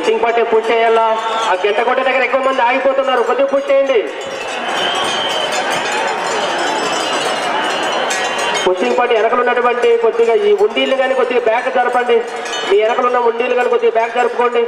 pushing పట్టే push చేయాలా ఆ గంట కొట్టే దగ్గర ఎక్కువ మంది ఆగిపోతున్నారు కొద్దిగా పుష్ చేయండి పుషింగ్ పట్టి వెనకలు ఉన్నటువంటి కొద్దిగా ఈ ఉండీలు కానీ కొద్దిగా బ్యాక్ జరపండి మీ వెనకలు ఉన్న ఉండీలు కానీ కొద్దిగా బ్యాక్ జరుపుకోండి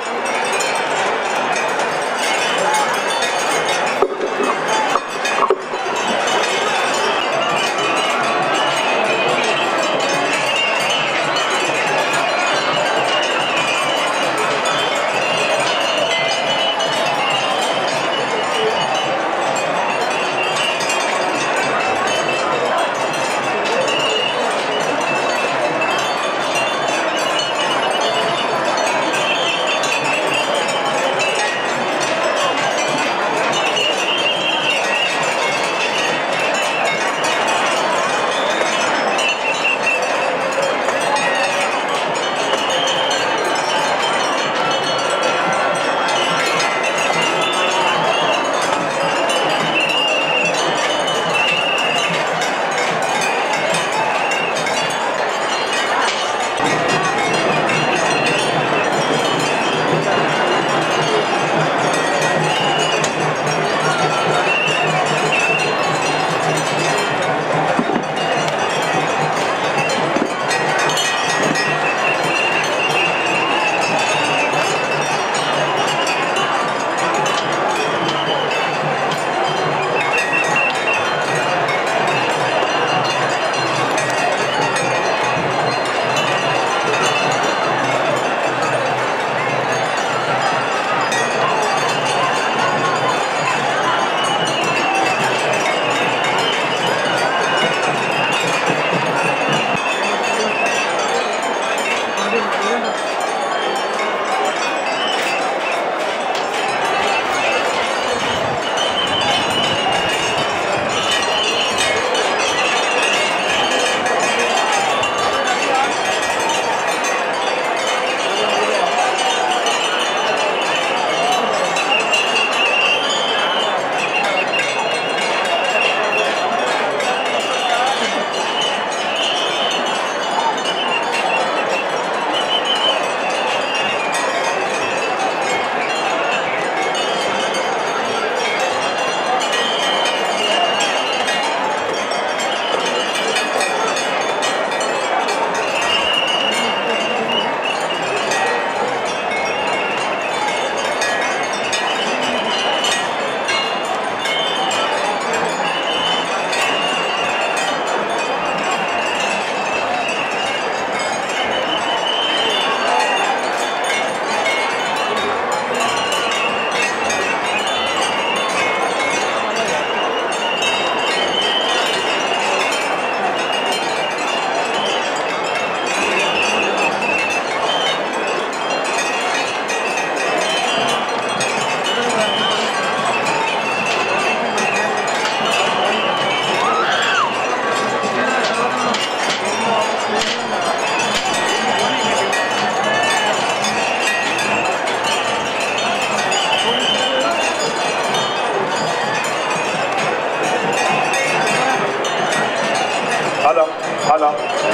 హలో హలో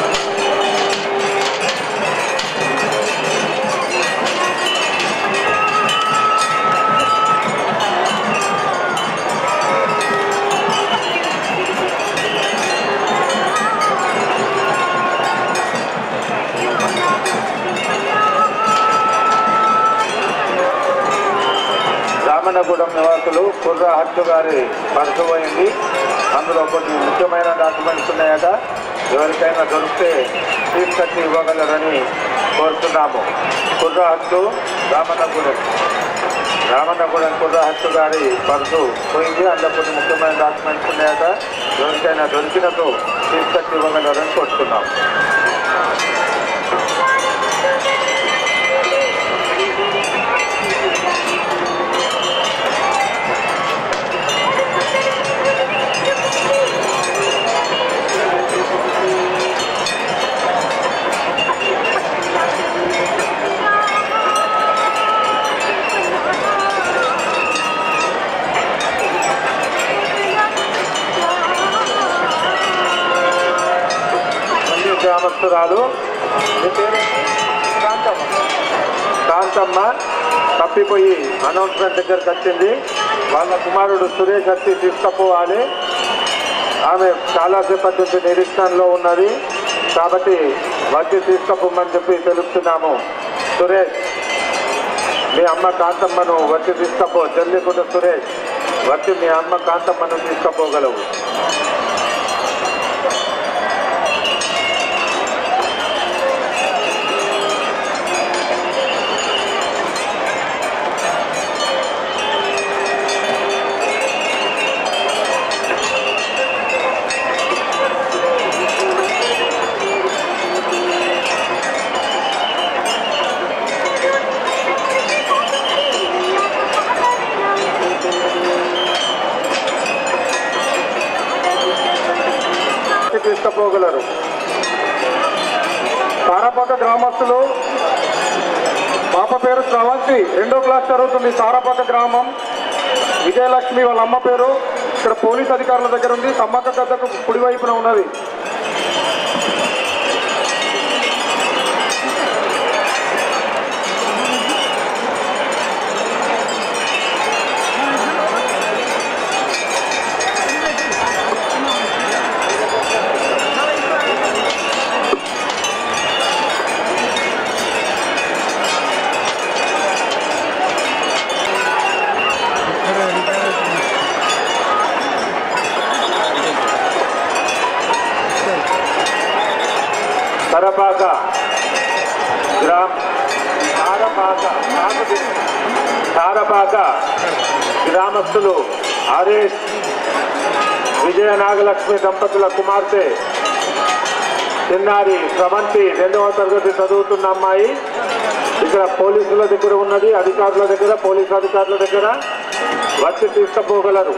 రామన్నగూడెం నివాసులు కుర్ర హట్టు గారి పర్సు పోయింది అందులో కొన్ని ముఖ్యమైన డాక్యుమెంట్స్ ఉన్నాయట ఎవరికైనా దొరికితే తీసుకొచ్చి ఇవ్వగలరని కోరుతున్నాము కుర్ర హట్టు రామన్నగూడెం రామన్నగూడెం కుర్ర హట్టు గారి పర్సు పోయింది అందులో కొన్ని ముఖ్యమైన డాక్యుమెంట్స్ ఉన్నాయట ఎవరికైనా దొరికినట్టు తీసుకొచ్చి ఇవ్వగలరని కోరుతున్నాము మంచి గ్రామస్తురాలు మీ పేరు కాంతమ్మ కాంతమ్మ తప్పిపోయి అనౌన్స్మెంట్ దగ్గరకు వచ్చింది వాళ్ళ కుమారుడు సురేష్ వచ్చి తీసుకుపోవాలి ఆమె చాలాసేపటి నుంచి నిరీక్షణలో ఉన్నది కాబట్టి వచ్చి తీసుకుపోమని చెప్పి తెలుపుతున్నాము సురేష్ మీ అమ్మ కాంతమ్మను వచ్చి తీసుకపో జల్లికుంట సురేష్ వచ్చి మీ అమ్మ కాంతమ్మను తీసుకపోగలవు వచ్చి తీసుకుపోగలరు తారాపాక గ్రామస్తులు పాప పేరు స్రవంతి రెండో క్లాస్ చదువుతుంది తారాపాక గ్రామం విజయలక్ష్మి వాళ్ళ అమ్మ పేరు ఇక్కడ పోలీస్ అధికారుల దగ్గర ఉంది సమ్మక్క గద్దకు కుడి వైపున ఉన్నది తరపాక గ్రామ తారపాక తారపాక గ్రామస్తులు హరీష్ విజయ నాగలక్ష్మి దంపతుల కుమార్తె చిన్నారి స్రవంతి రెండవ తరగతి చదువుతున్న అమ్మాయి ఇక్కడ పోలీసుల దగ్గర ఉన్నది అధికారుల దగ్గర పోలీసు అధికారుల దగ్గర వచ్చి తీసుకుపోగలరు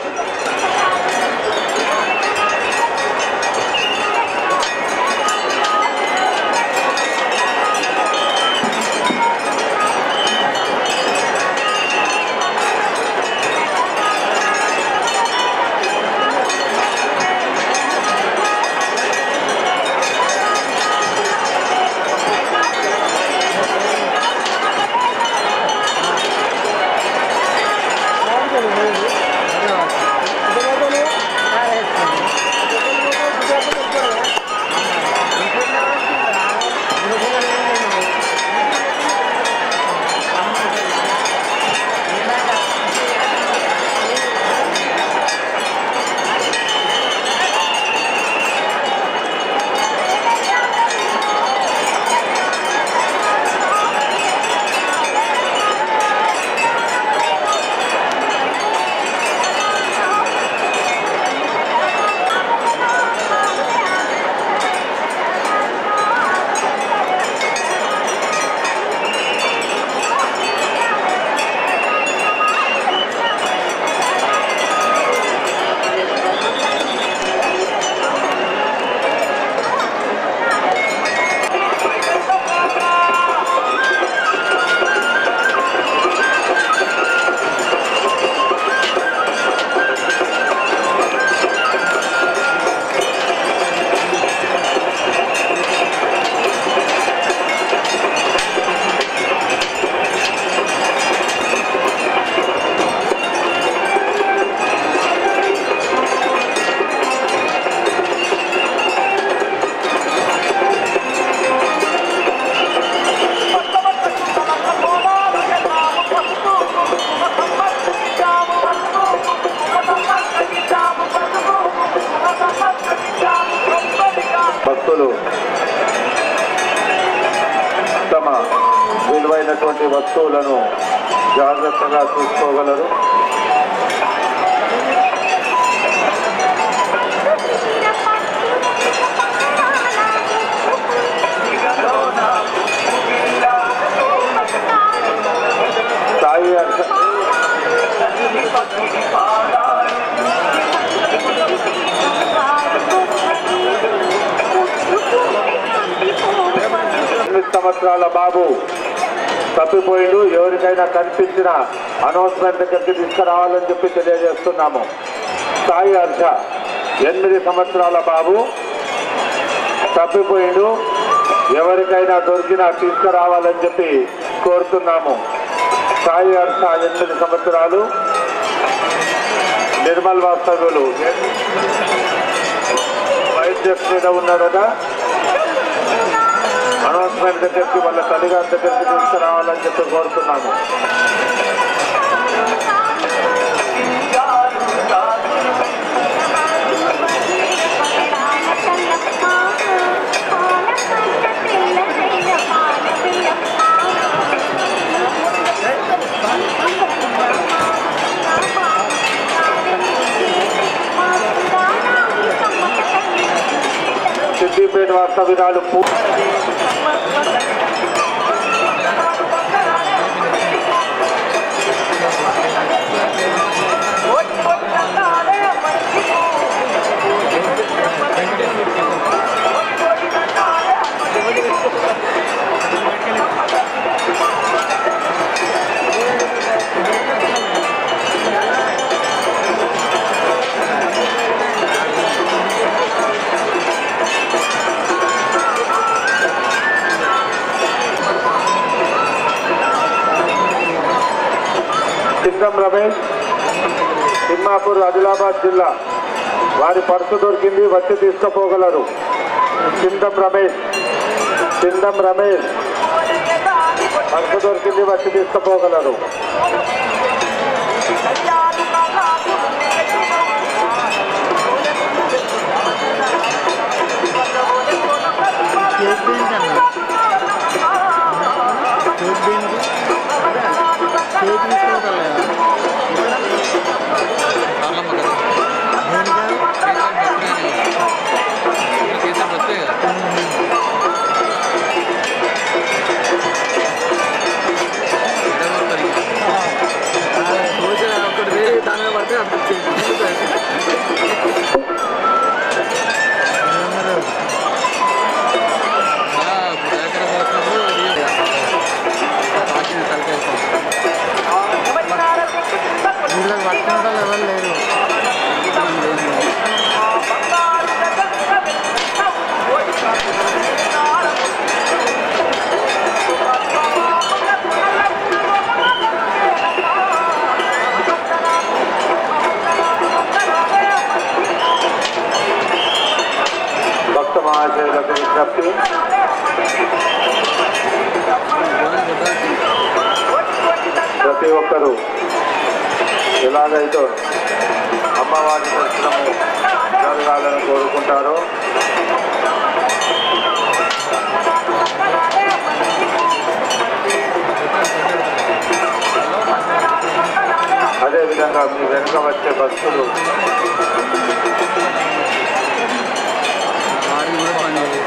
భక్తులు తమ విలువైనటువంటి వస్తువులను జాగ్రత్తగా చూసుకోగలరు సాయి అర్చ ఎనిమిది సంవత్సరాల బాబు తప్పిపోయిండు ఎవరికైనా కనిపించిన అనౌన్స్మెంట్ దగ్గరికి తీసుకురావాలని చెప్పి తెలియజేస్తున్నాము సాయి హర్ష ఎనిమిది సంవత్సరాల బాబు తప్పిపోయిండు ఎవరికైనా దొరికినా తీసుకురావాలని చెప్పి కోరుతున్నాము సాయి హర్ష ఎనిమిది సంవత్సరాలు నిర్మల్ వాస్తవ్యులు వైద్య మీద ఉన్నాడట అనౌన్స్మెంట్ దగ్గరికి వాళ్ళ తల్లిగారి దగ్గరికి తీసుకురావాలని చెప్పి కోరుతున్నాము సిద్దిపేట వాస్తవ్యురాలు పూ సింగం రమేష్ తిమ్మాపూర్ ఆదిలాబాద్ జిల్లా వారి పర్సు దొరికింది వచ్చి తీసుకుపోగలరు సిందం రమేష్ సిందం రమేష్ పర్సు దొరికింది వచ్చి తీసుకుపోగలరు కేక్ దేనికి అన్న కేక్ దేనికి కేక్ తీసుకోగలరా ఒకటి దాని పడితే వీళ్ళకి పట్టుకుంటా ఎవరు లేరు భక్త మహాశయులకు విజ్ఞప్తి ప్రతి ఒక్కరూ ఎలాగైతే అమ్మవారి దర్శనము జరగాలని కోరుకుంటారో అదేవిధంగా మీ వెనుక వచ్చే భక్తులు వాడికి కూడా పని లేదు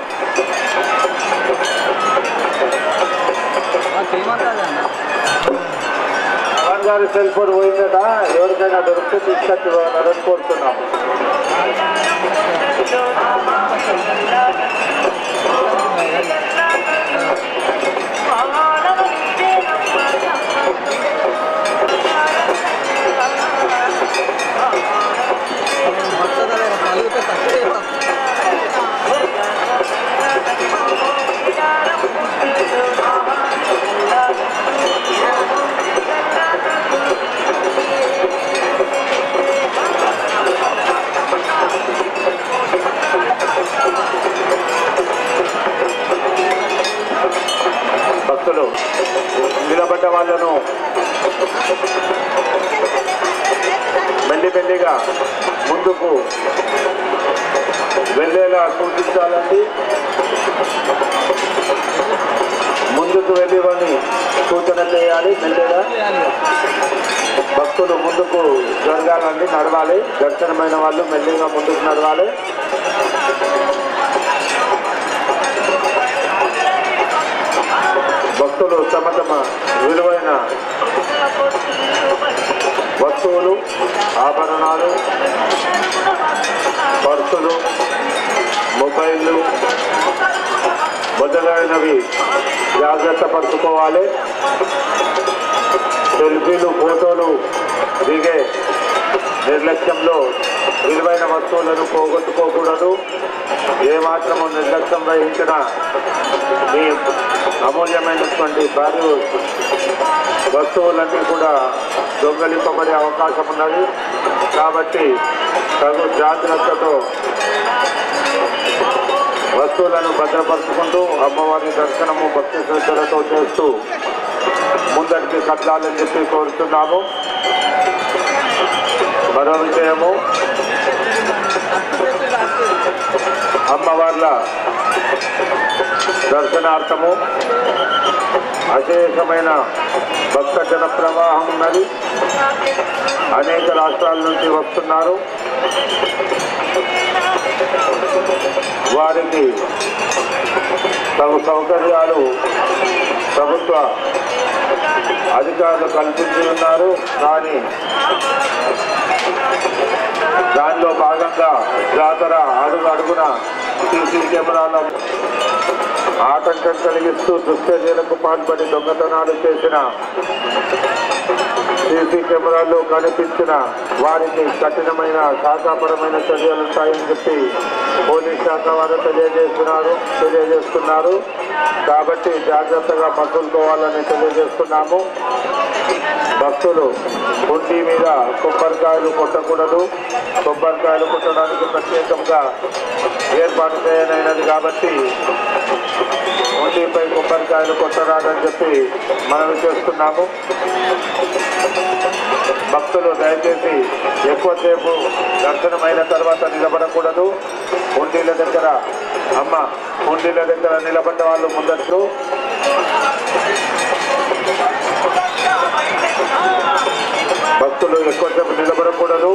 పవన్ గారి సెల్ ఫోన్ పోయిందట ఎవరికైనా దొరికితే తీసుకొచ్చి ఇవ్వాలని కోరుతున్నాము భక్తులు నిలబడ్డ వాళ్ళను మెల్లిమెల్లిగా ముందుకు వెళ్ళేలా సూచించాలండి ముందుకు వెళ్ళి వాడిని సూచన చేయాలి మెల్లిగా భక్తులు ముందుకు జరగాలండి నడవాలి దర్శనమైన వాళ్ళు మెల్లిగా ముందుకు నడవాలి భక్తులు తమ తమ విలువైన వస్తువులు ఆభరణాలు పర్సులు మొబైళ్ళు మొదలైనవి జాగ్రత్త పరుచుకోవాలి సెల్ఫీలు ఫోటోలు దిగే నిర్లక్ష్యంలో విలువైన వస్తువులను పోగొట్టుకోకూడదు ఏమాత్రము నిర్లక్ష్యం వహించిన మీ అమూల్యమైనటువంటి భారీ వస్తువులన్నీ కూడా దొంగలింపబడే అవకాశం ఉన్నది కాబట్టి తగు జాగ్రత్తతో వస్తువులను భద్రపరుచుకుంటూ అమ్మవారి దర్శనము భక్తి శ్రద్ధలతో చేస్తూ ముందరికి కదలాలని చెప్పి కోరుతున్నాము మరో విషయము అమ్మవార్ల దర్శనార్థము అశేషమైన భక్త జన ప్రవాహం ఉన్నది అనేక రాష్ట్రాల నుంచి వస్తున్నారు వారికి తగు సౌకర్యాలు ప్రభుత్వ అధికారులు కల్పించి ఉన్నారు కానీ దానిలో భాగంగా జాతర అడుగు అడుగున సీసీ కెమెరాల ఆటంకం కలిగిస్తూ దుశ్చర్యలకు పాల్పడి దొంగతనాలు చేసిన సీసీ కెమెరాల్లో కనిపించిన వారికి కఠినమైన శాఖాపరమైన చర్యలు ఉంటాయని చెప్పి పోలీస్ శాఖ వారు తెలియజేస్తున్నారు తెలియజేస్తున్నారు కాబట్టి జాగ్రత్తగా మసులుకోవాలని తెలియజేస్తున్నాము భక్తులు హుండీ మీద కొబ్బరికాయలు కొట్టకూడదు కొబ్బరికాయలు కొట్టడానికి ప్రత్యేకంగా ఏర్పాటు చేయనైనది కాబట్టి హుండీపై కొబ్బరికాయలు కొట్టరాదని చెప్పి మనవి చేస్తున్నాము భక్తులు దయచేసి ఎక్కువసేపు దర్శనమైన తర్వాత నిలబడకూడదు హుండీల దగ్గర అమ్మ హుండీల దగ్గర నిలబడ్డ వాళ్ళు ముందస్తు భక్తులు ఎక్కువసేపు నిలబడకూడదు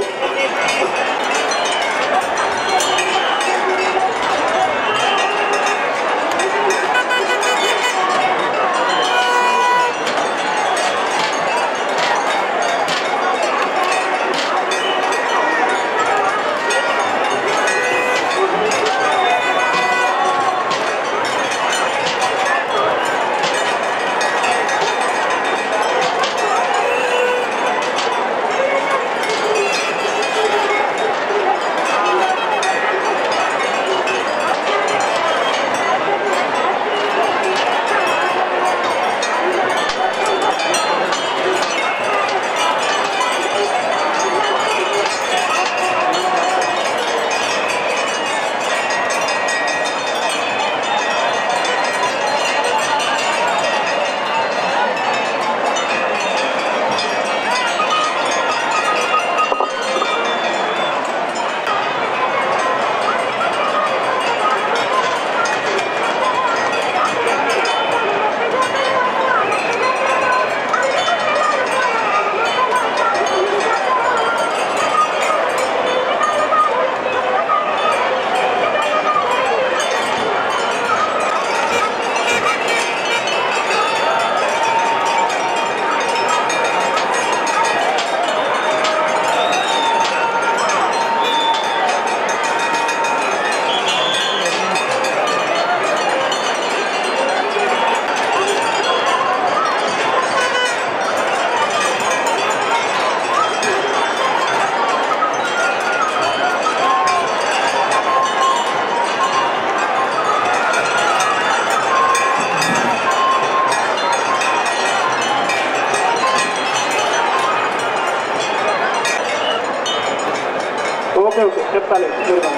ఓకే ఓకే చెప్తాలే చూద్దాం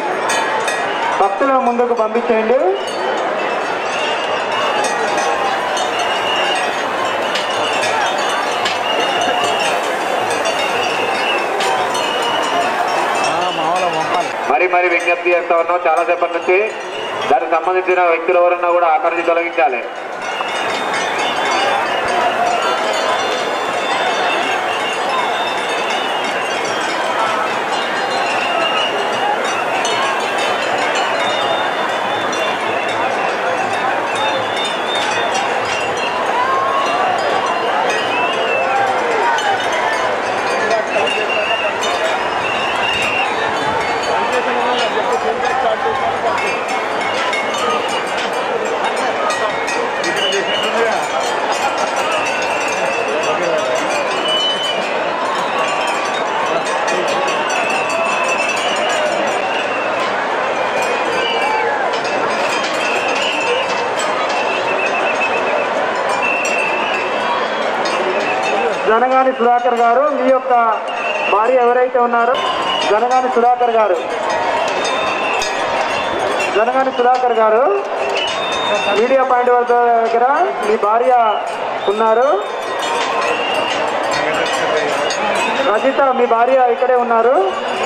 భక్తులను ముందుకు పంపించేయండి మామూలు మొక్కలు మరి మరి విజ్ఞప్తి చేస్తా ఉన్నాం చాలా సేపటి నుంచి దానికి సంబంధించిన వ్యక్తులు ఎవరన్నా కూడా అక్కడి నుంచి తొలగించాలి జనగాని సుధాకర్ గారు మీ యొక్క భార్య ఎవరైతే ఉన్నారో జనగాని సుధాకర్ గారు జనగాని సుధాకర్ గారు మీడియా పాయింట్ వద్ద దగ్గర మీ భార్య ఉన్నారు రజిత మీ భార్య ఇక్కడే ఉన్నారు